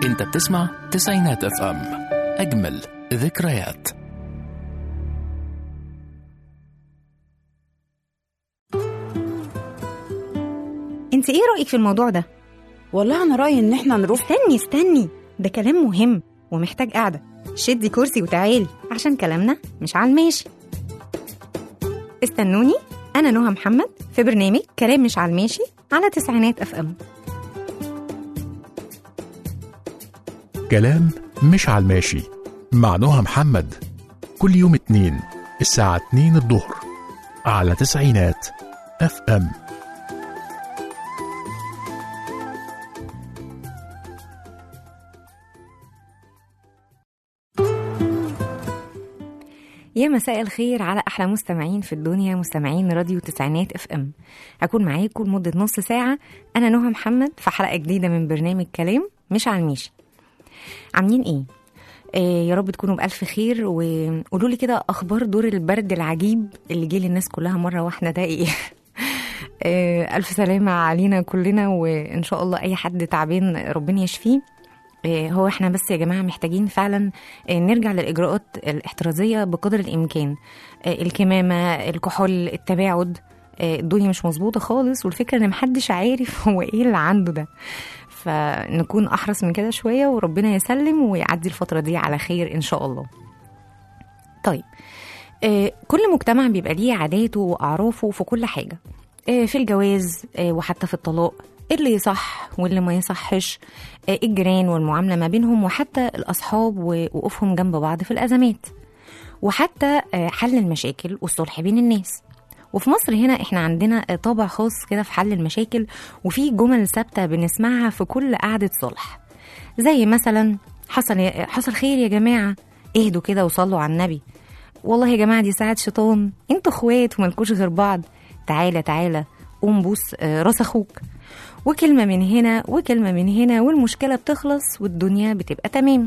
انت بتسمع تسعينات اف ام اجمل ذكريات انت ايه رأيك في الموضوع ده؟ والله انا رايي ان احنا نروح استني استني ده كلام مهم ومحتاج قعدة شدي كرسي وتعالي عشان كلامنا مش على الماشي استنوني أنا نهى محمد في برنامج كلام مش على الماشي على تسعينات اف ام كلام مش على الماشي مع نهى محمد كل يوم اتنين الساعة اتنين الظهر على تسعينات اف ام يا مساء الخير على احلى مستمعين في الدنيا مستمعين راديو تسعينات اف ام هكون معاكم لمده نص ساعه انا نهى محمد في حلقه جديده من برنامج كلام مش على الماشي عاملين ايه آه يا رب تكونوا بألف خير وقولوا لي كده أخبار دور البرد العجيب اللي جه للناس كلها مرة واحدة ده إيه آه ألف سلامة علينا كلنا وإن شاء الله أي حد تعبان ربنا يشفيه آه، هو احنا بس يا جماعه محتاجين فعلا آه، نرجع للاجراءات الاحترازيه بقدر الامكان آه، الكمامه الكحول التباعد آه، الدنيا مش مظبوطه خالص والفكره ان محدش عارف هو ايه اللي عنده ده فنكون احرص من كده شويه وربنا يسلم ويعدي الفتره دي على خير ان شاء الله طيب آه، كل مجتمع بيبقى ليه عاداته واعرافه في كل حاجه آه، في الجواز آه، وحتى في الطلاق اللي يصح واللي ما يصحش آه، الجيران والمعامله ما بينهم وحتى الاصحاب ووقوفهم جنب بعض في الازمات وحتى آه، حل المشاكل والصلح بين الناس وفي مصر هنا احنا عندنا آه، طابع خاص كده في حل المشاكل وفي جمل ثابته بنسمعها في كل قعده صلح زي مثلا حصل يا- حصل خير يا جماعه اهدوا كده وصلوا على النبي والله يا جماعه دي ساعه شيطان انتوا اخوات وملكوش غير بعض تعالى تعالى قوم بوس آه، راس اخوك وكلمة من هنا وكلمة من هنا والمشكلة بتخلص والدنيا بتبقى تمام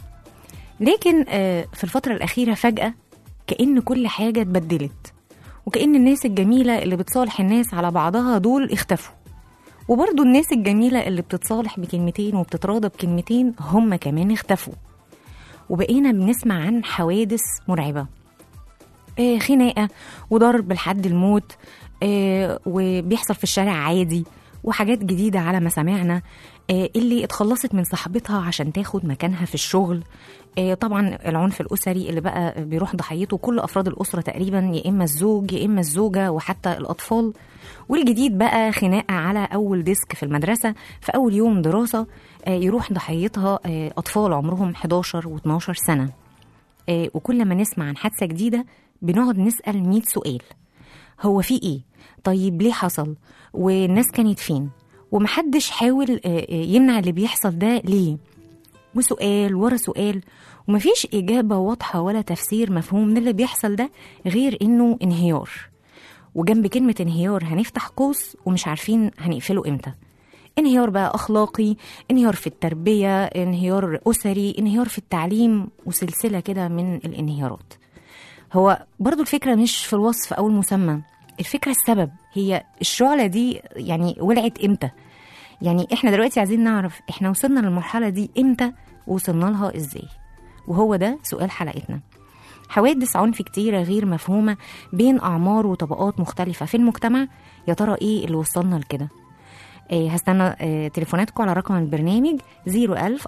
لكن آه، في الفترة الأخيرة فجأة كأن كل حاجة اتبدلت وكأن الناس الجميلة اللي بتصالح الناس على بعضها دول اختفوا وبرضو الناس الجميلة اللي بتتصالح بكلمتين وبتتراضى بكلمتين هم كمان اختفوا وبقينا بنسمع عن حوادث مرعبة آه، خناقة وضرب لحد الموت آه، وبيحصل في الشارع عادي وحاجات جديدة على مسامعنا آه، اللي اتخلصت من صاحبتها عشان تاخد مكانها في الشغل آه، طبعا العنف الأسري اللي بقى بيروح ضحيته كل أفراد الأسرة تقريبا يا إما الزوج يا إما الزوجة وحتى الأطفال والجديد بقى خناقة على أول ديسك في المدرسة في أول يوم دراسة آه، يروح ضحيتها آه، أطفال عمرهم 11 و12 سنة آه، وكل ما نسمع عن حادثة جديدة بنقعد نسأل 100 سؤال هو في ايه طيب ليه حصل والناس كانت فين ومحدش حاول آه، آه، يمنع اللي بيحصل ده ليه وسؤال ورا سؤال ومفيش إجابة واضحة ولا تفسير مفهوم من اللي بيحصل ده غير إنه انهيار وجنب كلمة انهيار هنفتح قوس ومش عارفين هنقفله إمتى انهيار بقى أخلاقي انهيار في التربية انهيار أسري انهيار في التعليم وسلسلة كده من الانهيارات هو برضو الفكرة مش في الوصف أو المسمى الفكرة السبب هي الشعلة دي يعني ولعت إمتى يعني إحنا دلوقتي عايزين نعرف إحنا وصلنا للمرحلة دي إمتى ووصلنا لها إزاي وهو ده سؤال حلقتنا حوادث عنف كتيرة غير مفهومة بين أعمار وطبقات مختلفة في المجتمع يا ترى إيه اللي وصلنا لكده إيه هستنى إيه تليفوناتكم على رقم البرنامج 01000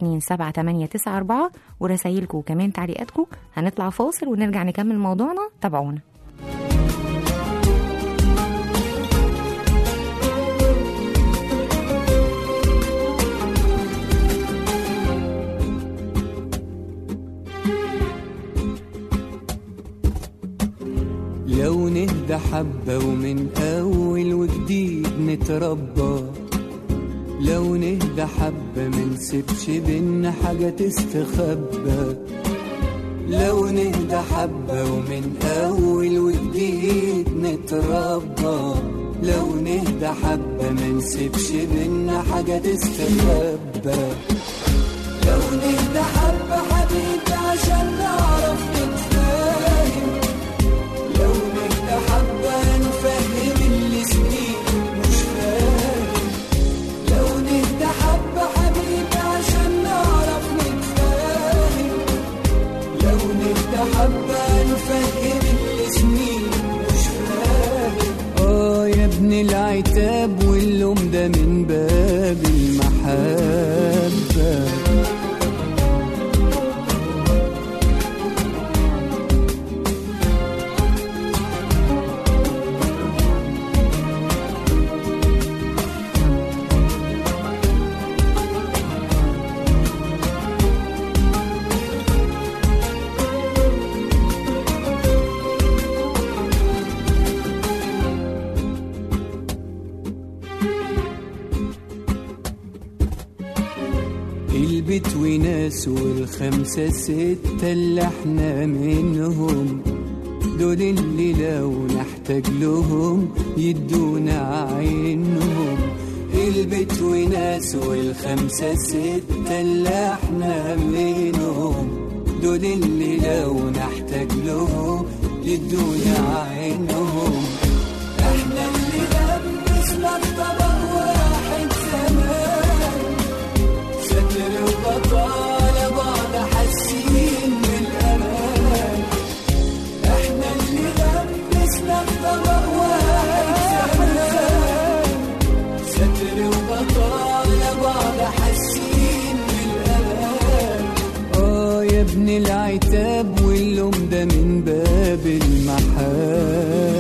427 ورسايلكم وكمان تعليقاتكم هنطلع فاصل ونرجع نكمل موضوعنا تابعونا لو نهدى حبة ومن أول وجديد نتربى لو نهدى حبة منسيبش بينا حاجة تستخبى لو نهدى حبة ومن أول وجديد نتربى لو نهدى حبة منسيبش بينا حاجة تستخبى لو نهدى حبة حبيبي عشان نعرف نتفاهم لو نهدى حبة نفهم اللي سنين مش فاهم لو نهدى حبة حبيبي عشان العتاب واللوم ده من باب المحبة البيت وناس والخمسة ستة اللي احنا منهم دول اللي لو نحتاج لهم يدونا عينهم البيت وناس والخمسة ستة اللي احنا منهم دول اللي لو نحتاج لهم يدونا عينهم احنا اللي لبسنا الطبق واحد زمان ستر وبطالة بعض حاسين بالأمان احنا اللي لبسنا الطبق واحد زمان ستر وبطالة بعض حاسين بالأمان اه يا ابن العتاب واللوم ده من باب المحبة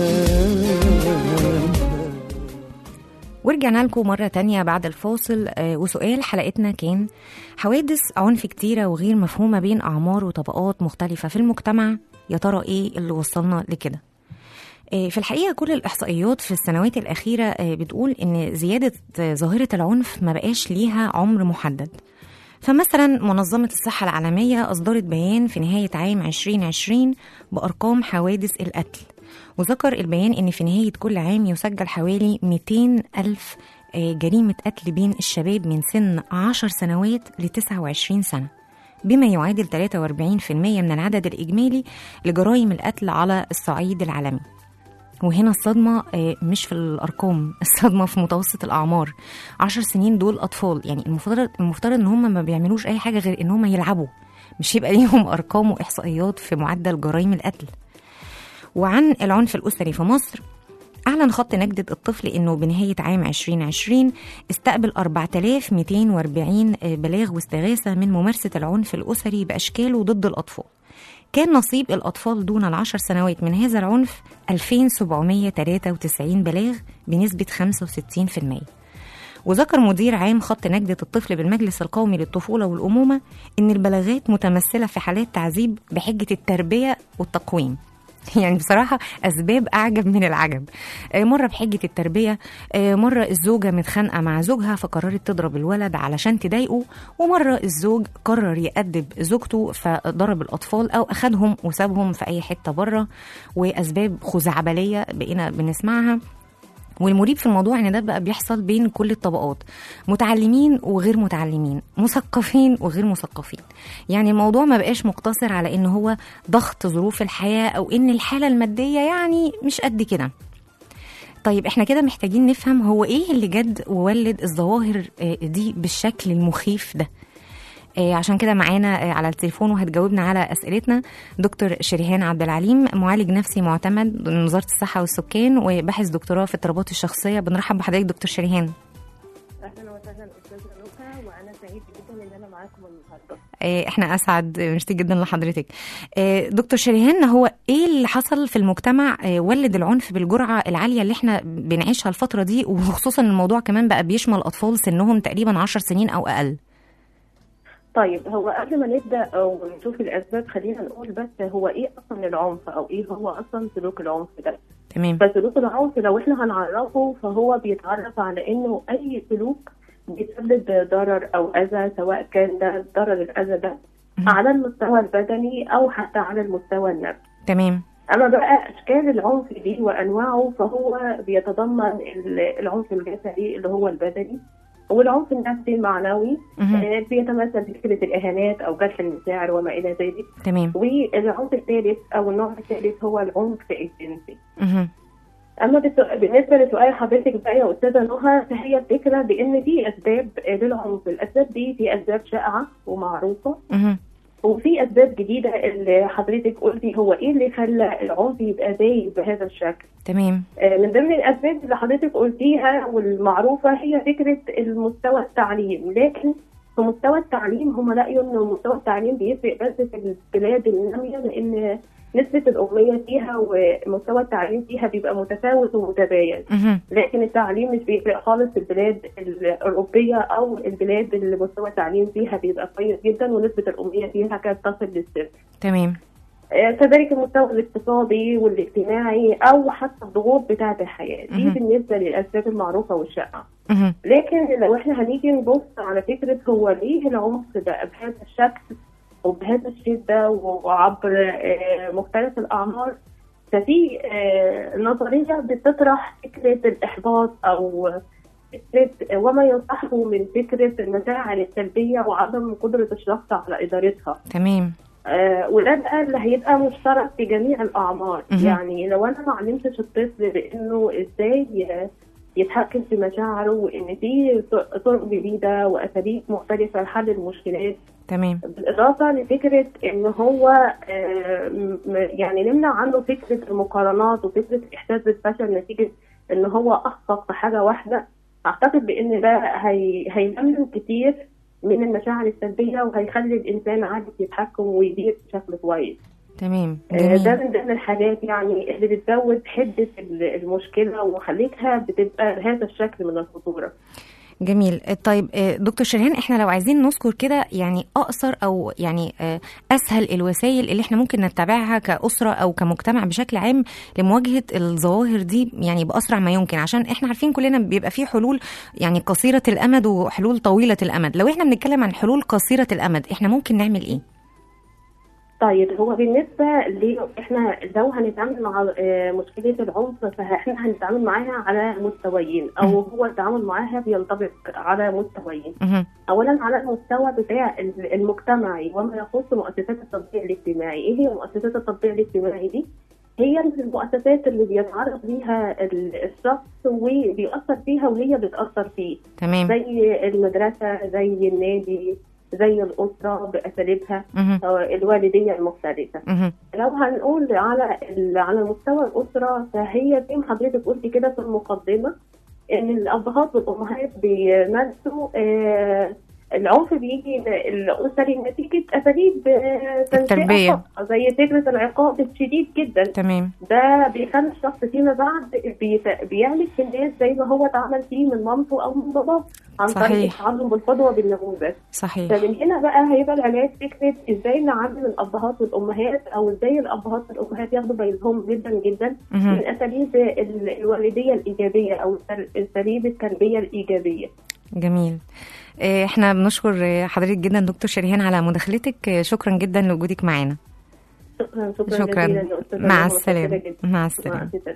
ورجعنا لكم مرة تانية بعد الفاصل آه، وسؤال حلقتنا كان حوادث عنف كتيرة وغير مفهومة بين أعمار وطبقات مختلفة في المجتمع يا ترى إيه اللي وصلنا لكده آه، في الحقيقة كل الإحصائيات في السنوات الأخيرة آه، بتقول إن زيادة آه، ظاهرة العنف ما بقاش ليها عمر محدد فمثلا منظمة الصحة العالمية أصدرت بيان في نهاية عام 2020 بأرقام حوادث القتل وذكر البيان إن في نهاية كل عام يسجل حوالي 200 ألف آه، جريمة قتل بين الشباب من سن 10 سنوات ل 29 سنة بما يعادل 43% من العدد الإجمالي لجرائم القتل على الصعيد العالمي وهنا الصدمة آه، مش في الأرقام الصدمة في متوسط الأعمار عشر سنين دول أطفال يعني المفترض المفترض إن هم ما بيعملوش أي حاجة غير إن هم يلعبوا مش يبقى ليهم أرقام وإحصائيات في معدل جرائم القتل وعن العنف الأسري في مصر أعلن خط نجدة الطفل إنه بنهاية عام 2020 استقبل 4240 بلاغ واستغاثة من ممارسة العنف الأسري بأشكاله ضد الأطفال كان نصيب الأطفال دون العشر سنوات من هذا العنف 2793 بلاغ بنسبة 65% وذكر مدير عام خط نجدة الطفل بالمجلس القومي للطفولة والأمومة إن البلاغات متمثلة في حالات تعذيب بحجة التربية والتقويم يعني بصراحة أسباب أعجب من العجب آه، مرة بحجة التربية آه، مرة الزوجة متخانقة مع زوجها فقررت تضرب الولد علشان تضايقه ومرة الزوج قرر يأدب زوجته فضرب الأطفال أو أخدهم وسابهم في أي حتة بره وأسباب خزعبلية بقينا بنسمعها والمريب في الموضوع ان ده بقى بيحصل بين كل الطبقات متعلمين وغير متعلمين مثقفين وغير مثقفين يعني الموضوع ما بقاش مقتصر على ان هو ضغط ظروف الحياه او ان الحاله الماديه يعني مش قد كده طيب احنا كده محتاجين نفهم هو ايه اللي جد وولد الظواهر آه، دي بالشكل المخيف ده آه، عشان كده معانا آه، على التليفون وهتجاوبنا على اسئلتنا دكتور شريهان عبد العليم معالج نفسي معتمد من وزاره الصحه والسكان وباحث دكتوراه في اضطرابات الشخصيه بنرحب بحضرتك دكتور شريهان اهلا وسهلا استاذه نوكا وانا سعيد جدا ان انا معاكم النهارده آه، احنا اسعد ميرسي جدا لحضرتك آه، دكتور شريهان هو ايه اللي حصل في المجتمع آه، ولد العنف بالجرعه العاليه اللي احنا بنعيشها الفتره دي وخصوصا الموضوع كمان بقى بيشمل اطفال سنهم تقريبا 10 سنين او اقل طيب هو قبل ما نبدا ونشوف الاسباب خلينا نقول بس هو ايه اصلا العنف او ايه هو اصلا سلوك العنف ده تمام فسلوك العنف لو احنا هنعرفه فهو بيتعرف على انه اي سلوك بيسبب ضرر او اذى سواء كان ده ضرر الاذى ده مهم. على المستوى البدني او حتى على المستوى النفسي تمام اما بقى اشكال العنف دي وانواعه فهو بيتضمن ال- العنف الجسدي اللي هو البدني والعنف النفسي المعنوي مهم. آه، بيتمثل بفكره الاهانات او جرح المشاعر وما الى ذلك تمام والعنف الثالث او النوع الثالث هو العنف الجنسي مهم. اما بس- بالنسبه لسؤال حضرتك بقى يا استاذه نهى فهي الفكره بان في اسباب للعنف الاسباب دي في اسباب شائعه ومعروفه مهم. وفي اسباب جديده اللي حضرتك قلتي هو ايه اللي خلى العنف يبقى زايد بهذا الشكل تمام آه، من ضمن الاسباب اللي حضرتك قلتيها والمعروفه هي فكره المستوى التعليم لكن في مستوى التعليم هم لقوا ان مستوى التعليم بيفرق بس في البلاد الناميه لان نسبة الأمية فيها ومستوى التعليم فيها بيبقى متفاوت ومتباين مهم. لكن التعليم مش بيفرق خالص في البلاد الأوروبية أو البلاد اللي مستوى التعليم فيها بيبقى كويس جدا ونسبة الأمية فيها كانت تصل للصفر تمام آه، كذلك المستوى الاقتصادي والاجتماعي او حتى الضغوط بتاعه الحياه دي مهم. بالنسبه للاسباب المعروفه والشائعه مهم. لكن لو احنا هنيجي نبص على فكره هو ليه العنف بقى بهذا الشكل وبهذا الشده وعبر آه، مختلف الاعمار ففي آه، نظريه بتطرح فكره الاحباط او فكره وما يصحه من فكره المشاعر السلبيه وعدم قدره الشخص على ادارتها تمام آه، وده بقى اللي هيبقى مشترك في جميع الاعمار مهم. يعني لو انا ما علمتش الطفل بانه ازاي ي- يتحكم في مشاعره وان في ط- طرق جديده واساليب مختلفه لحل المشكلات تمام بالاضافه لفكره ان هو آه، م- م- يعني نمنع عنه فكره المقارنات وفكره الاحساس بالفشل نتيجه ان هو اخطا في حاجه واحده اعتقد بان ده هي هينمي كتير من المشاعر السلبيه وهيخلي الانسان عارف يتحكم ويدير بشكل كويس تمام آه، ده جميل من ضمن الحاجات يعني اللي بتزود حده ال- المشكله وخليتها بتبقى بهذا الشكل من الخطوره جميل طيب آه، دكتور شريهان احنا لو عايزين نذكر كده يعني اقصر او يعني آه، اسهل الوسائل اللي احنا ممكن نتبعها كاسره او كمجتمع بشكل عام لمواجهه الظواهر دي يعني باسرع ما يمكن عشان احنا عارفين كلنا بيبقى في حلول يعني قصيره الامد وحلول طويله الامد لو احنا بنتكلم عن حلول قصيره الامد احنا ممكن نعمل ايه طيب هو بالنسبة ل احنا لو هنتعامل مع آه، مشكلة العنف فاحنا هنتعامل معاها على مستويين او هو التعامل معاها بينطبق على مستويين مهم. اولا على المستوى بتاع ال- المجتمعي وما يخص مؤسسات التطبيق الاجتماعي ايه هي مؤسسات التطبيق الاجتماعي دي هي المؤسسات اللي بيتعرض ليها ال- الشخص وبيأثر فيها وهي بتأثر فيه تمام زي المدرسة زي النادي زي الأسرة بأساليبها مهم. آه، الوالدية المختلفة مهم. لو هنقول على ال- على مستوى الأسرة فهي زي ما حضرتك قلتي كده في المقدمة إن الأبهات والأمهات بيمارسوا آه، العنف بيجي ل- الأسري نتيجة أساليب آه، تنشئة التربية. خاصة، زي فكرة العقاب الشديد جدا تمام ده بيخلي الشخص فيما بعد بيت- بيعمل في الناس زي ما هو اتعمل فيه من مامته أو من باباه عن طريق صحيح. التعلم بالقدوة بالنموذج صحيح فمن هنا بقى هيبقى العلاج فكره ازاي نعلم الابهات والامهات او ازاي الابهات والامهات ياخدوا بالهم جدا جدا مهم. من اساليب ال- الوالديه الايجابيه او التر- اساليب التربيه الايجابيه. جميل آه، احنا بنشكر آه، حضرتك جدا دكتور شريهان على مداخلتك آه، شكرا جدا لوجودك معانا شكرا شكرا, شكرا. جزيلا يا أستاذة مع نور، السلامة. متشكرة جداً. مع مع السلامة. السلامه.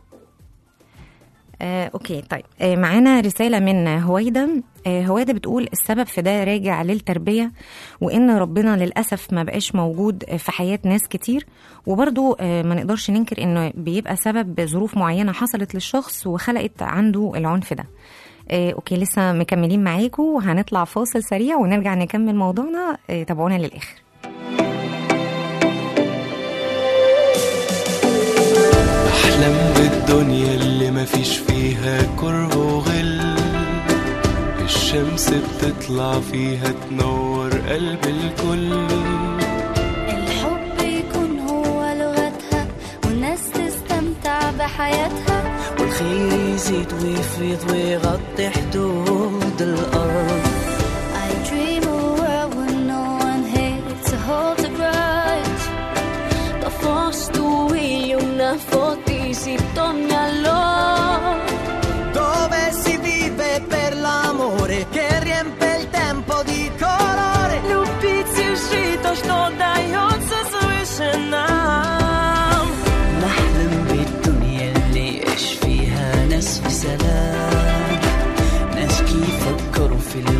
آه، اوكي طيب آه، معانا رسالة من هويدا آه، هويدا بتقول السبب في ده راجع للتربية وان ربنا للأسف ما بقاش موجود في حياة ناس كتير وبرضو آه، ما نقدرش ننكر انه بيبقى سبب ظروف معينة حصلت للشخص وخلقت عنده العنف ده آه، اوكي لسه مكملين معاكم وهنطلع فاصل سريع ونرجع نكمل موضوعنا آه، تابعونا للآخر احلم بالدنيا اللي مفيش فيها كره وغل الشمس بتطلع فيها تنور قلب الكل الحب يكون هو لغتها والناس تستمتع بحياتها والخير يزيد ويفيض ويغطي حدود الأرض I dream of a world where no one hates to hold a grudge Da forte io una fotisi torni allora Dove si vive per l'amore che riempie il tempo di colore Любить жито, что дается свыше нам نحلم بالدنيا اللي يعيش فيها ناس في سلام ناس كيف فكروا في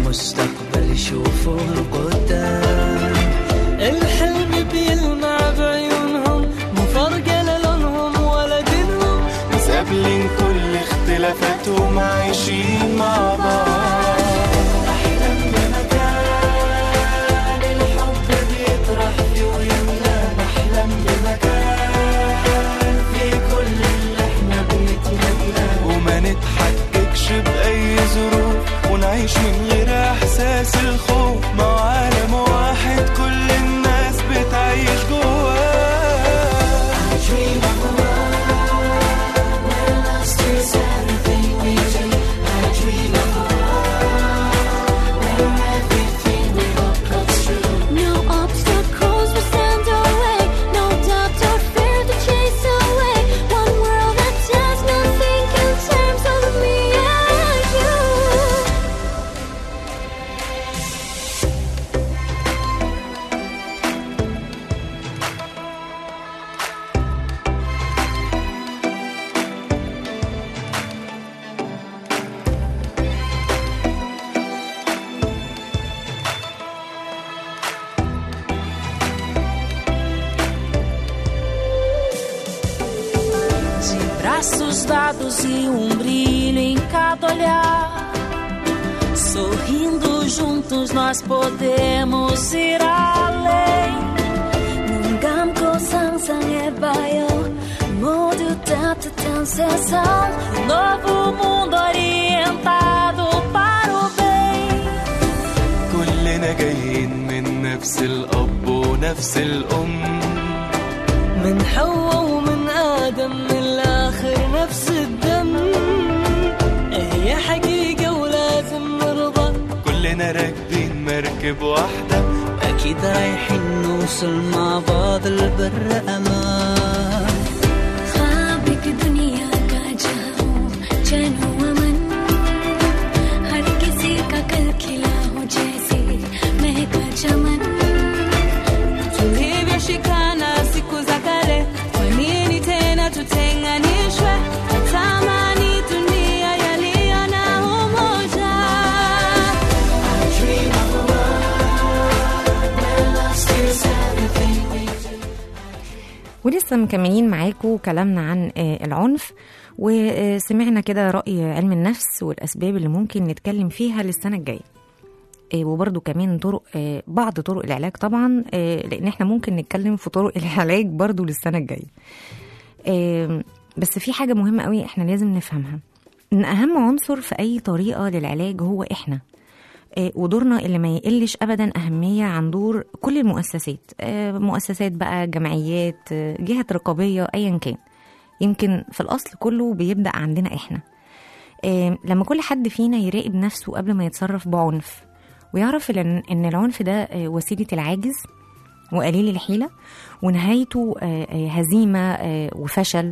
mãos dados e um brilho em cada olhar. Sorrindo juntos nós podemos ir além. 눈 감고 상상해봐요 모두 따뜻한 세상 Um novo mundo orientado para o bem. كلنا جايين من نفس الأب ونفس الأم من حواء ومن آدم من الآخر نفس الدم هي حقيقة ولازم نرضى كلنا راكبين مركب واحدة أكيد رايحين نوصل مع بعض البر أمان ख्वाब की दुनिया का जहाँ हो चैन हो अमन हर किसी का कल खिला हो जैसे महका चमन tulivyoshikana siku za kale, kwa nini tena tutenganishwe? Natamani dunia yaliyo na umoja. ولسه مكملين معاكم كلامنا عن آه، العنف وسمعنا كده رأي علم النفس والأسباب اللي ممكن نتكلم فيها للسنة الجاية آه، وبرضو كمان طرق آه، بعض طرق العلاج طبعا آه، لأن احنا ممكن نتكلم في طرق العلاج برضو للسنة الجاية آه، بس في حاجة مهمة قوي احنا لازم نفهمها إن أهم عنصر في أي طريقة للعلاج هو احنا آه، ودورنا اللي ما يقلش ابدا اهميه عن دور كل المؤسسات آه، مؤسسات بقى جمعيات آه، جهه رقابيه ايا كان يمكن في الاصل كله بيبدا عندنا احنا آه، لما كل حد فينا يراقب نفسه قبل ما يتصرف بعنف ويعرف ان إن العنف ده آه، وسيله العاجز وقليل الحيله ونهايته آه، آه، هزيمه آه، وفشل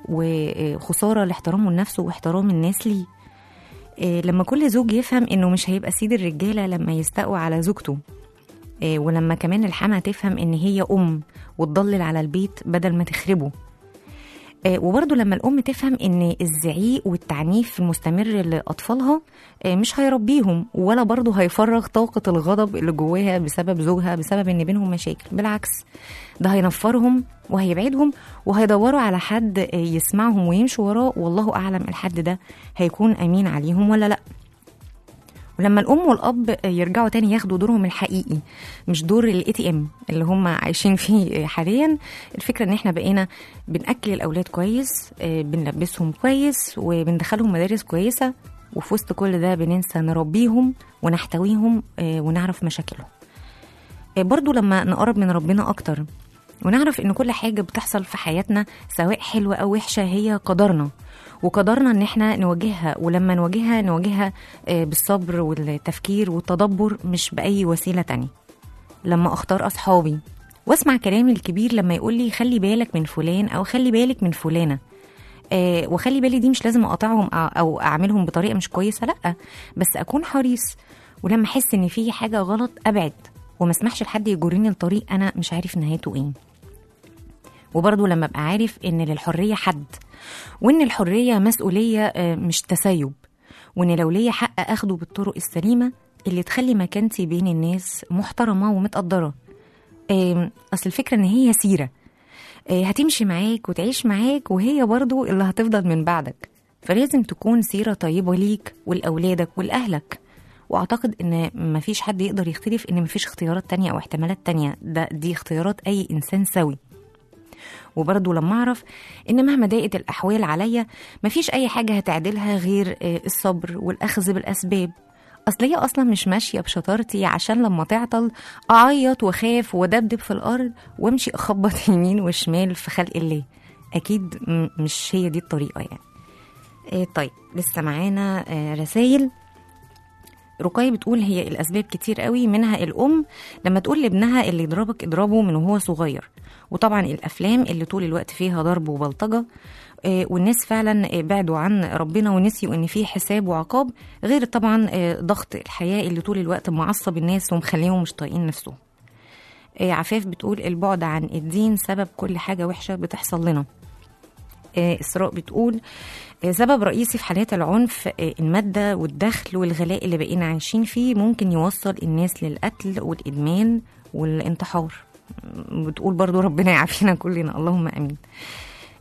وخساره لاحترامه لنفسه واحترام الناس ليه إيه، لما كل زوج يفهم انه مش هيبقى سيد الرجاله لما يستقوى على زوجته إيه، ولما كمان الحما تفهم ان هي ام وتضلل على البيت بدل ما تخربه إيه، وبرضه لما الام تفهم ان الزعيق والتعنيف المستمر لاطفالها إيه، مش هيربيهم ولا برضه هيفرغ طاقه الغضب اللي جواها بسبب زوجها بسبب ان بينهم مشاكل بالعكس ده هينفرهم وهيبعدهم وهيدوروا على حد يسمعهم ويمشوا وراه والله اعلم الحد ده هيكون امين عليهم ولا لا ولما الام والاب يرجعوا تاني ياخدوا دورهم الحقيقي مش دور الاي تي ام اللي هم عايشين فيه حاليا الفكره ان احنا بقينا بناكل الاولاد كويس آه، بنلبسهم كويس وبندخلهم مدارس كويسه وفي وسط كل ده بننسى نربيهم ونحتويهم آه، ونعرف مشاكلهم آه، برضو لما نقرب من ربنا اكتر ونعرف ان كل حاجه بتحصل في حياتنا سواء حلوه او وحشه هي قدرنا وقدرنا ان احنا نواجهها ولما نواجهها نواجهها آه، بالصبر والتفكير والتدبر مش باي وسيله تانية لما اختار اصحابي واسمع كلامي الكبير لما يقول لي خلي بالك من فلان او خلي بالك من فلانه آه وخلي بالي دي مش لازم اقاطعهم أ- او اعملهم بطريقه مش كويسه لا بس اكون حريص ولما احس ان في حاجه غلط ابعد وما اسمحش لحد يجرني لطريق انا مش عارف نهايته ايه وبرضه لما ابقى عارف ان للحريه حد وان الحريه مسؤوليه آه، مش تسيب وان لو ليا حق اخده بالطرق السليمه اللي تخلي مكانتي بين الناس محترمه ومتقدره آم، اصل الفكره ان هي سيره آه، هتمشي معاك وتعيش معاك وهي برضو اللي هتفضل من بعدك فلازم تكون سيرة طيبة ليك ولأولادك ولأهلك وأعتقد إن مفيش حد يقدر يختلف إن مفيش اختيارات تانية أو احتمالات تانية ده دي اختيارات أي إنسان سوي وبرضه لما أعرف إن مهما ضاقت الأحوال عليا مفيش أي حاجة هتعدلها غير آه، الصبر والأخذ بالأسباب أصل هي أصلا مش ماشية بشطارتي عشان لما تعطل أعيط وأخاف وأدبدب في الأرض وأمشي أخبط يمين وشمال في خلق الله أكيد م- مش هي دي الطريقة يعني إيه طيب لسه معانا آه، رسايل رقية بتقول هي الأسباب كتير قوي منها الأم لما تقول لابنها اللي يضربك اضربه من وهو صغير وطبعا الأفلام اللي طول الوقت فيها ضرب وبلطجة آه، والناس فعلا آه، بعدوا عن ربنا ونسيوا ان في حساب وعقاب غير طبعا آه، ضغط الحياة اللي طول الوقت معصب الناس ومخليهم مش طايقين نفسهم آه، عفاف بتقول البعد عن الدين سبب كل حاجة وحشة بتحصل لنا آه، إسراء بتقول آه، سبب رئيسي في حالات العنف آه، المادة والدخل والغلاء اللي بقينا عايشين فيه ممكن يوصل الناس للقتل والإدمان والانتحار م- بتقول برضو ربنا يعافينا كلنا اللهم أمين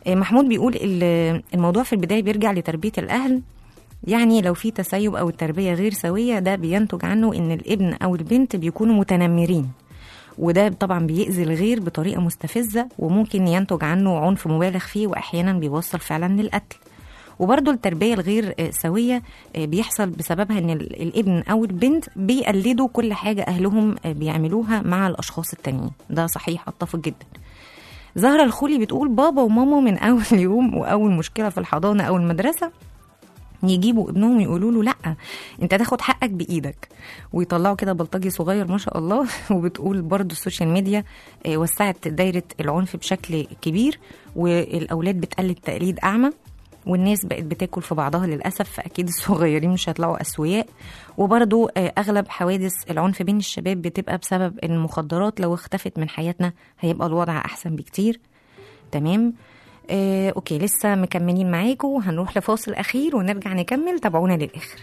آه، محمود بيقول ال- الموضوع في البدايه بيرجع لتربيه الاهل يعني لو في تسيب او التربيه غير سويه ده بينتج عنه ان الابن او البنت بيكونوا متنمرين وده طبعا بيأذي الغير بطريقه مستفزه وممكن ينتج عنه عنف مبالغ فيه واحيانا بيوصل فعلا للقتل وبرضه التربيه الغير آه، سويه آه، بيحصل بسببها ان ال- الابن او البنت بيقلدوا كل حاجه اهلهم آه، بيعملوها مع الاشخاص التانيين ده صحيح اتفق جدا زهرة الخولي بتقول بابا وماما من اول يوم واول مشكله في الحضانه او المدرسه يجيبوا ابنهم يقولوا له لا انت تاخد حقك بايدك ويطلعوا كده بلطجي صغير ما شاء الله وبتقول برضو السوشيال ميديا آه، وسعت دايره العنف بشكل كبير والاولاد بتقلد تقليد اعمى والناس بقت بتاكل في بعضها للاسف فاكيد الصغيرين مش هيطلعوا اسوياء وبرضو آه، اغلب حوادث العنف بين الشباب بتبقى بسبب المخدرات لو اختفت من حياتنا هيبقى الوضع احسن بكتير تمام آه، اوكي لسه مكملين معاكم هنروح لفاصل اخير ونرجع نكمل تابعونا للاخر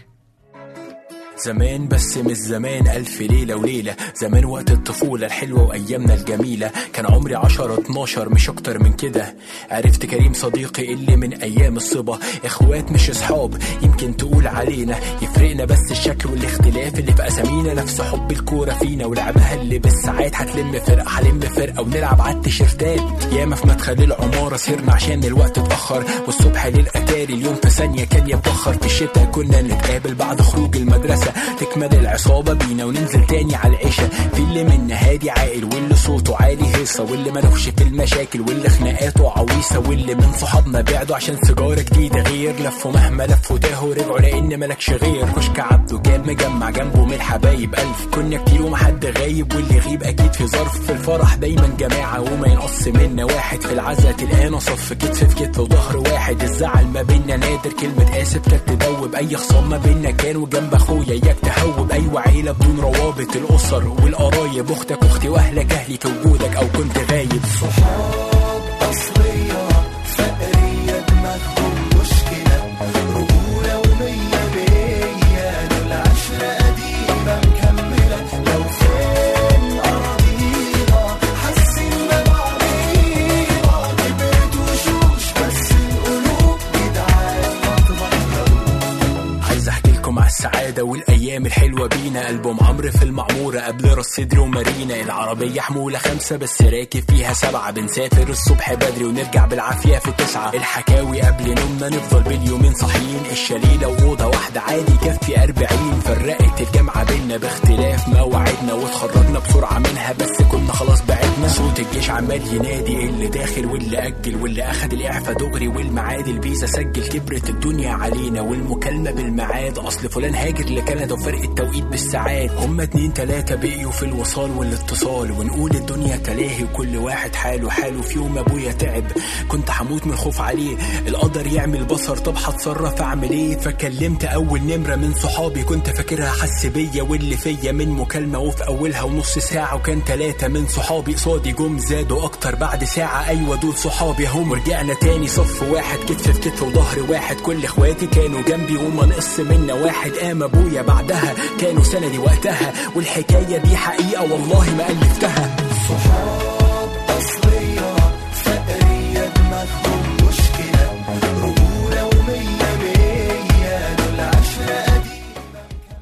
زمان بس مش زمان ألف ليلة وليلة زمان وقت الطفولة الحلوة وأيامنا الجميلة كان عمري عشرة اتناشر مش أكتر من كده عرفت كريم صديقي اللي من أيام الصبا إخوات مش أصحاب يمكن تقول علينا يفرقنا بس الشكل والاختلاف اللي في أسامينا نفس حب الكورة فينا ولعبها اللي بالساعات هتلم فرقة هلم فرقة ونلعب على التيشيرتات ياما في مدخل العمارة سهرنا عشان الوقت اتأخر والصبح للأتاري اليوم في ثانية كان يتبخر في الشتا كنا نتقابل بعد خروج المدرسة تكمل العصابة بينا وننزل تاني على العشاء في اللي منا هادي عاقل واللي صوته عالي هيصة واللي ملوش في المشاكل واللي خناقاته عويصة واللي من صحابنا بعدوا عشان سيجارة جديدة غير لفوا مهما لفوا تاهوا رجعوا لأن ملكش غير كشك عبده كان مجمع جنبه من الحبايب ألف كنا كتير ومحد غايب واللي يغيب أكيد في ظرف في الفرح دايما جماعة وما ينقص منا واحد في العزا تلقانا صف كتف في كتف وظهر واحد الزعل ما بينا نادر كلمة آسف كانت تدوب أي خصام ما بينا كان وجنب أخويا إياك تهوب أيوة عيلة بدون روابط الأسر والقرايب أختك أختي وأهلك أهلي كوجودك أو كنت غايب صحاب أصلية فقرية دماغهم مشكلة رجولة ومية مية دول عشرة قديمة مكملة لو فين أراضينا حاسين ببعضينا كبرت وشوش بس القلوب جدعان ما تبطلوش عايز احكي لكم على السعاده والايام الحلوه بينا البوم عمرو في المعموره قبل راس صدري ومارينا العربيه حموله خمسه بس راكب فيها سبعه بنسافر الصبح بدري ونرجع بالعافيه في تسعه الحكاوي قبل نومنا نفضل باليومين صاحيين الشليله واوضه واحده عادي كفي أربعين فرقت الجامعه بينا باختلاف مواعيدنا واتخرجنا بسرعه منها بس كنا خلاص بعدنا صوت الجيش عمال ينادي اللي داخل واللي اجل واللي اخد الاعفاء دغري والميعاد الفيزا سجل كبرت الدنيا علينا والمكالمه بالميعاد اصل فلان هاجر لكندا وفرق التوقيت بالساعات هما اتنين تلاته بقيوا في الوصال والاتصال ونقول الدنيا تلاهي وكل واحد حاله حاله في يوم ابويا تعب كنت هموت من الخوف عليه القدر يعمل بصر طب هتصرف اعمل ايه فكلمت اول نمره من صحابي كنت فاكرها حس بيا واللي فيا من مكالمه وفي اولها ونص ساعه وكان تلاته من صحابي قصادي جم زادوا اكتر بعد ساعه ايوه دول صحابي هم رجعنا تاني صف واحد كتف في كتف وظهر واحد كل اخواتي كانوا جنبي وما نقص منا واحد قام ابويا بعدها كانوا سندي وقتها والحكايه دي حقيقه والله ما الفتها صحاب أصلية فقرية دماغهم مشكلة رجولة ومية مية دول عشرة قديمة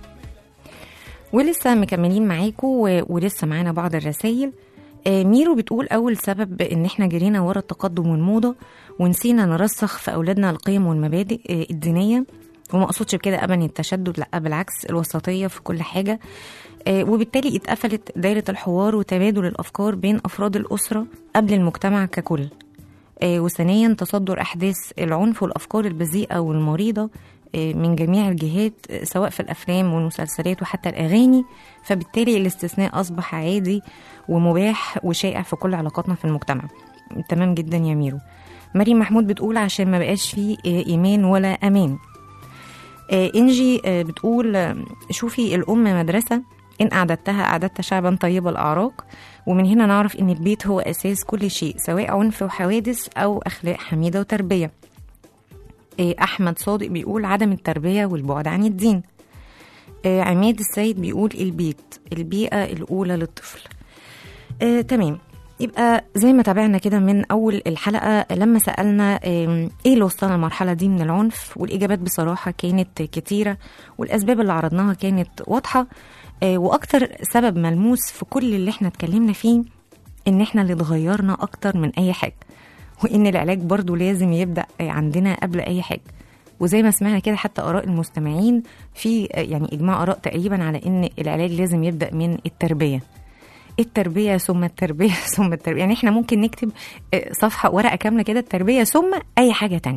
ولسه مكملين معاكم و- ولسه معانا بعض الرسائل آه، ميرو بتقول أول سبب إن إحنا جرينا ورا التقدم والموضة ونسينا نرسخ في أولادنا القيم والمبادئ آه، الدينية وما أقصدش بكده أبدا التشدد لأ بالعكس الوسطية في كل حاجة آه، وبالتالي اتقفلت دايرة الحوار وتبادل الأفكار بين أفراد الأسرة قبل المجتمع ككل آه، وثانيا تصدر أحداث العنف والأفكار البذيئة والمريضة آه، من جميع الجهات آه، سواء في الأفلام والمسلسلات وحتى الأغاني فبالتالي الاستثناء أصبح عادي ومباح وشائع في كل علاقاتنا في المجتمع تمام جدا يا ميرو مريم محمود بتقول عشان ما بقاش فيه آه، إيمان ولا أمان آه، إنجي آه، بتقول آه، شوفي الأم مدرسة إن أعددتها أعددت شعبا طيب الأعراق ومن هنا نعرف إن البيت هو أساس كل شيء سواء عنف وحوادث أو أخلاق حميدة وتربية آه، أحمد صادق بيقول عدم التربية والبعد عن الدين آه، عماد السيد بيقول البيت البيئة الأولى للطفل آه، تمام يبقى زي ما تابعنا كده من اول الحلقه لما سالنا آم، ايه اللي وصلنا المرحله دي من العنف والاجابات بصراحه كانت كتيره والاسباب اللي عرضناها كانت واضحه آه، واكتر سبب ملموس في كل اللي احنا اتكلمنا فيه ان احنا اللي اتغيرنا اكتر من اي حاجه وان العلاج برضو لازم يبدا آه، عندنا قبل اي حاجه وزي ما سمعنا كده حتى اراء المستمعين في آه، يعني اجماع اراء تقريبا على ان العلاج لازم يبدا من التربيه التربيه ثم التربيه ثم التربيه يعني احنا ممكن نكتب آه، صفحه ورقه كامله كده التربيه ثم اي حاجه تانية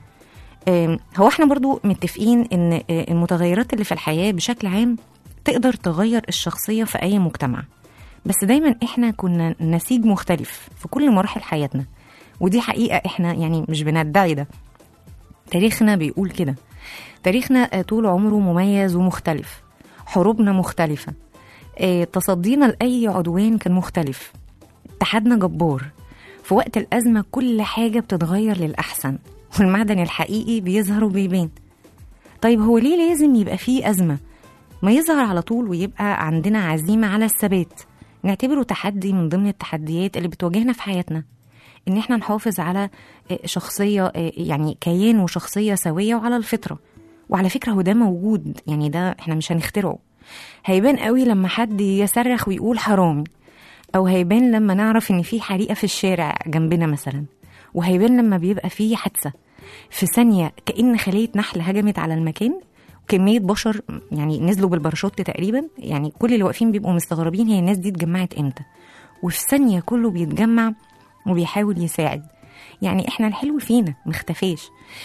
آم، هو احنا برضو متفقين ان آه، المتغيرات اللي في الحياه بشكل عام تقدر تغير الشخصيه في اي مجتمع بس دايما احنا كنا نسيج مختلف في كل مراحل حياتنا ودي حقيقه احنا يعني مش بندعي ده تاريخنا بيقول كده تاريخنا آه، طول عمره مميز ومختلف حروبنا مختلفه آه، تصدينا لأي عدوان كان مختلف اتحادنا جبار في وقت الأزمة كل حاجة بتتغير للأحسن والمعدن الحقيقي بيظهر وبيبان طيب هو ليه لازم يبقى فيه أزمة ما يظهر على طول ويبقى عندنا عزيمة على الثبات نعتبره تحدي من ضمن التحديات اللي بتواجهنا في حياتنا ان احنا نحافظ على آه، شخصية آه، يعني كيان وشخصية سوية وعلى الفطرة وعلى فكرة هو ده موجود يعني ده احنا مش هنخترعه هيبان قوي لما حد يصرخ ويقول حرام او هيبان لما نعرف ان في حريقه في الشارع جنبنا مثلا وهيبان لما بيبقى في حادثه في ثانيه كان خليه نحل هجمت على المكان كمية بشر يعني نزلوا بالباراشوت تقريبا يعني كل اللي واقفين بيبقوا مستغربين هي الناس دي اتجمعت امتى وفي ثانية كله بيتجمع وبيحاول يساعد يعني احنا الحلو فينا مختفاش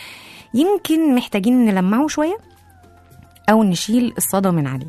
يمكن محتاجين نلمعه شوية أو نشيل الصدى من عليه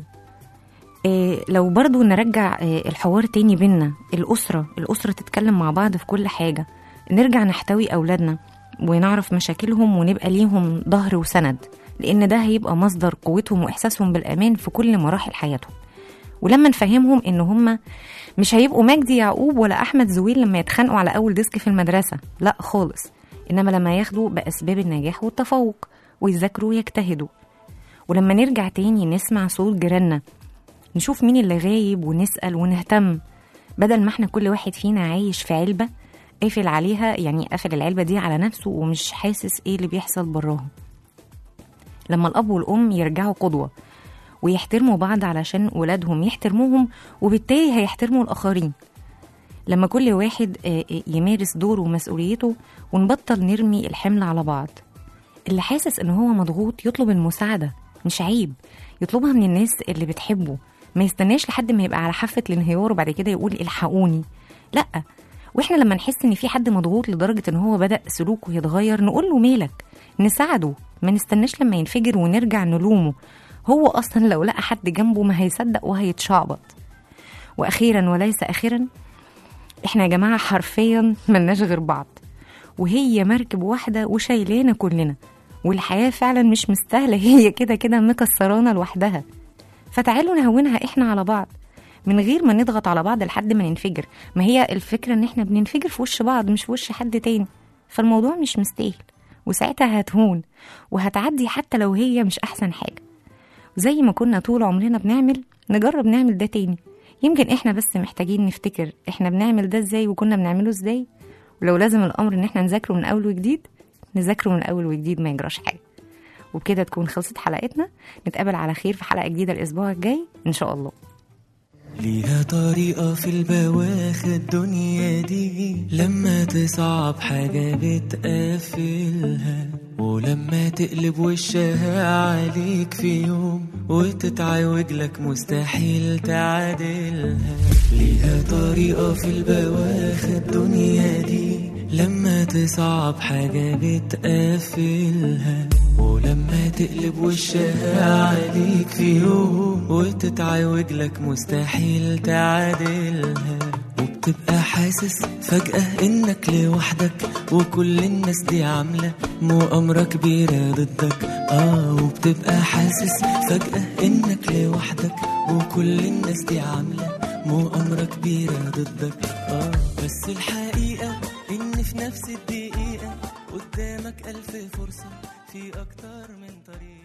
إيه لو برضو نرجع إيه الحوار تاني بينا الأسرة الأسرة تتكلم مع بعض في كل حاجة نرجع نحتوي أولادنا ونعرف مشاكلهم ونبقى ليهم ظهر وسند لأن ده هيبقى مصدر قوتهم وإحساسهم بالأمان في كل مراحل حياتهم ولما نفهمهم إن هم مش هيبقوا مجدي يعقوب ولا أحمد زويل لما يتخانقوا على أول ديسك في المدرسة لا خالص إنما لما ياخدوا بأسباب النجاح والتفوق ويذاكروا ويجتهدوا ولما نرجع تاني نسمع صوت جيراننا نشوف مين اللي غايب ونسأل ونهتم بدل ما احنا كل واحد فينا عايش في علبة قافل عليها يعني قافل العلبة دي على نفسه ومش حاسس ايه اللي بيحصل براهم لما الأب والأم يرجعوا قدوة ويحترموا بعض علشان ولادهم يحترموهم وبالتالي هيحترموا الآخرين لما كل واحد آه، آه، يمارس دوره ومسؤوليته ونبطل نرمي الحمل على بعض اللي حاسس ان هو مضغوط يطلب المساعدة مش عيب يطلبها من الناس اللي بتحبه ما يستناش لحد ما يبقى على حافة الانهيار وبعد كده يقول الحقوني لا واحنا لما نحس ان في حد مضغوط لدرجة ان هو بدأ سلوكه يتغير نقول له مالك نساعده ما نستناش لما ينفجر ونرجع نلومه هو اصلا لو لقى حد جنبه ما هيصدق وهيتشعبط واخيرا وليس اخيرا احنا يا جماعة حرفيا ملناش غير بعض وهي مركب واحدة وشايلانا كلنا والحياة فعلا مش مستاهلة هي كده كده مكسرانا لوحدها فتعالوا نهونها احنا على بعض من غير ما نضغط على بعض لحد ما ننفجر ما هي الفكرة ان احنا بننفجر في وش بعض مش في وش حد تاني فالموضوع مش مستاهل وساعتها هتهون وهتعدي حتى لو هي مش احسن حاجة زي ما كنا طول عمرنا بنعمل نجرب نعمل ده تاني يمكن احنا بس محتاجين نفتكر احنا بنعمل ده ازاي وكنا بنعمله ازاي ولو لازم الامر ان احنا نذاكره من اول وجديد نذاكره من اول وجديد ما يجراش حاجه وبكده تكون خلصت حلقتنا نتقابل على خير في حلقه جديده الاسبوع الجاي ان شاء الله ليها طريقة في البواخ الدنيا دي لما تصعب حاجة بتقفلها ولما تقلب وشها عليك في يوم وتتعوج لك مستحيل تعادلها ليها طريقة في البواخ الدنيا دي لما تصعب حاجة بتقفلها ولما تقلب وشها عليك في يوم وتتعوج لك مستحيل تعادلها وبتبقى حاسس فجأة انك لوحدك وكل الناس دي عاملة مؤامرة كبيرة ضدك اه وبتبقى حاسس فجأة انك لوحدك وكل الناس دي عاملة مؤامرة كبيرة ضدك اه بس الحقيقة ان في نفس الدقيقة قدامك ألف فرصة في أكتر من طريق